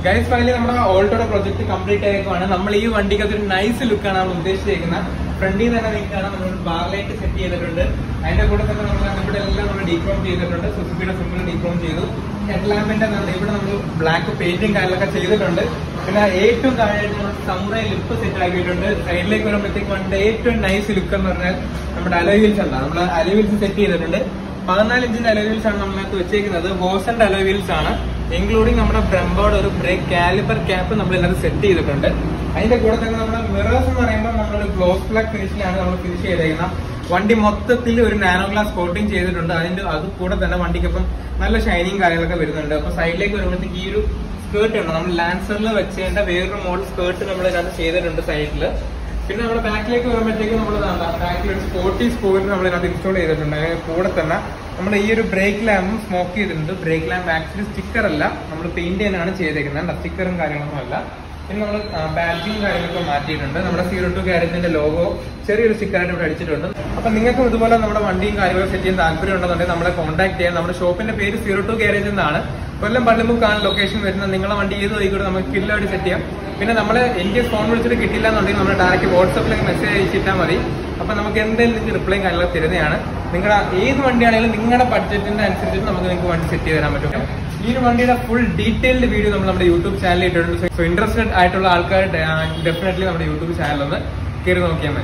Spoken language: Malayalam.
ഗൈസ് ഫൈനലി നമ്മുടെ ഓൾട്ടോയുടെ പ്രൊജക്ട് കംപ്ലീറ്റ് ആയേക്കുവാണ് നമ്മൾ ഈ വണ്ടിക്ക് അതൊരു നൈസ് ലുക്കാണ് നമ്മൾ ഉദ്ദേശിച്ചിരിക്കുന്നത് ഫ്രണ്ടിൽ തന്നെ നിങ്ങൾക്ക് കാണാം നമ്മൾ ബാർ ലൈറ്റ് സെറ്റ് ചെയ്തിട്ടുണ്ട് അതിന്റെ കൂടെ തന്നെ നമ്മൾ ഇവിടെ എല്ലാം നമ്മൾ ഡീക്രോം ചെയ്തിട്ടുണ്ട് സുസുക്കിയുടെ സിമ്പിൾ ഡീക്രോം ചെയ്തു ഹെഡ് ലാമ്പിന്റെ ഇവിടെ നമ്മൾ ബ്ലാക്ക് പെയിന്റും കാര്യങ്ങളൊക്കെ ചെയ്തിട്ടുണ്ട് പിന്നെ ഏറ്റവും താഴെയായിട്ട് നമ്മൾ സമുറ ലിപ്പ് സെറ്റ് ആക്കിയിട്ടുണ്ട് സൈഡിലേക്ക് വരുമ്പോഴത്തേക്ക് വണ്ടിയുടെ ഏറ്റവും നൈസ് ലുക്ക് എന്ന് പറഞ്ഞാൽ നമ്മുടെ അലോവീൽസ് ആണ് നമ്മൾ അലോവീൽസ് സെറ്റ് ചെയ്തിട്ടുണ്ട് പതിനാല് ഇഞ്ചിന്റെ അലോവീൽസ് ആണ് നമ്മളകത്ത് വെച്ചേക്കുന്നത് വോസന്റെ അലോവീൽസ് ആണ് ഇൻക്ലൂഡിങ് നമ്മുടെ ബ്രംബോർഡ് ഒരു ബ്രേക്ക് കാലിബർ ക്യാപ്പ് നമ്മൾ ഇതിനകത്ത് സെറ്റ് ചെയ്തിട്ടുണ്ട് അതിന്റെ കൂടെ തന്നെ നമ്മുടെ മിറേഴ്സ് എന്ന് പറയുമ്പോൾ നമ്മളൊരു ഗ്ലോസ് ബ്ലാക്ക് ഫിനിഷിലാണ് നമ്മൾ ഫിനിഷ് ചെയ്തേക്കുന്നത് വണ്ടി മൊത്തത്തിൽ ഒരു നാനോ ഗ്ലാസ് കോട്ടിംഗ് ചെയ്തിട്ടുണ്ട് അതിന്റെ അത് കൂടെ തന്നെ വണ്ടിക്കൊപ്പം നല്ല ഷൈനിങ് കാര്യങ്ങളൊക്കെ വരുന്നുണ്ട് അപ്പൊ സൈഡിലേക്ക് വരുമ്പോഴത്തേക്ക് ഈ ഒരു സ്കേർട്ട് ഉണ്ട് നമ്മൾ ലാൻസറിൽ വെച്ചേണ്ട വേറൊരു മോഡൽ സ്കേർട്ട് നമ്മൾ ഇതിനകത്ത് ചെയ്തിട്ടുണ്ട് സൈഡിൽ പിന്നെ നമ്മുടെ ബാക്കിലേക്ക് വരുമ്പോഴത്തേക്ക് നമ്മൾ ബാക്കിൽ ഒരു സ്പോർട്ടി സ്പോയിലർ നമ്മൾ ഇതിനകത്ത് ഇൻസ്റ്റാൾ ചെയ്തിട്ടുണ്ട് അതിന് കൂടെ തന്നെ നമ്മുടെ ഈ ഒരു ബ്രേക്ക് ലാമ്പും സ്മോക്ക് ചെയ്തിട്ടുണ്ട് ബ്രേക്ക് ലാമ്പ് ആക്ച്വലി സ്റ്റിക്കർ അല്ല നമ്മൾ പെയിന്റ് ചെയ്യാനാണ് ചെയ്തേക്കുന്നത് സ്റ്റിക്കറും കാര്യങ്ങളൊന്നും അല്ല പിന്നെ നമ്മൾ ബാഡ്ജിങ് കാര്യങ്ങളൊക്കെ മാറ്റിയിട്ടുണ്ട് നമ്മുടെ സീറോ ടു ക്യാരറ്റിന്റെ ലോഗോ ചെറിയൊരു സ്റ്റിക്കറായിട്ട് ഇവിടെ അടിച്ചിട്ടുണ്ട് അപ്പൊ നിങ്ങൾക്കും ഇതുപോലെ നമ്മുടെ വണ്ടിയും കാര്യങ്ങളൊക്കെ സെറ്റ് ചെയ്യാൻ താല്പര്യം ഉണ്ടെന്നുണ്ടെങ്കിൽ നമ്മളെ കോൺടാക്ട് ചെയ്യാം നമ്മുടെ ഷോപ്പിന്റെ പേര് സീറോ ടു ഗ്യാരേജ് എന്നാണ് കൊല്ലം പള്ളിമുക്കാണ് ലൊക്കേഷൻ വരുന്നത് നിങ്ങളെ വണ്ടി ഏത് വൈകിട്ട് നമുക്ക് കില്ലായിട്ട് സെറ്റ് ചെയ്യാം പിന്നെ നമ്മൾ എനിക്ക് ഫോൺ വിളിച്ചിട്ട് കിട്ടില്ല എന്നുണ്ടെങ്കിൽ നമ്മൾ ഡയറക്റ്റ് വാട്സപ്പിലേക്ക് മെസ്സേജ് അയച്ചിട്ടാൽ മതി അപ്പൊ നമുക്ക് എന്തെങ്കിലും നിങ്ങൾക്ക് റിപ്ലൈ കാര്യങ്ങളൊക്കെ തരുന്നതാണ് നിങ്ങളുടെ ഏത് വണ്ടിയാണെങ്കിലും നിങ്ങളുടെ ബഡ്ജറ്റിന്റെ അനുസരിച്ച് നമുക്ക് നിങ്ങൾക്ക് വണ്ടി സെറ്റ് ചെയ്ത് തരാൻ പറ്റും ഈ ഒരു വണ്ടിയുടെ ഫുൾ ഡീറ്റെയിൽഡ് വീഡിയോ നമ്മൾ നമ്മുടെ യൂട്യൂബ് ചാനലിൽ ഇട്ടിട്ടുണ്ട് സോ ഇൻട്രസ്റ്റഡ് ആയിട്ടുള്ള ആൾക്കാർ ഡെഫിനറ്റ്ലി നമ്മുടെ യൂട്യൂബ് ചാനൽ ഒന്ന് കയറി നോക്കിയാൽ മതി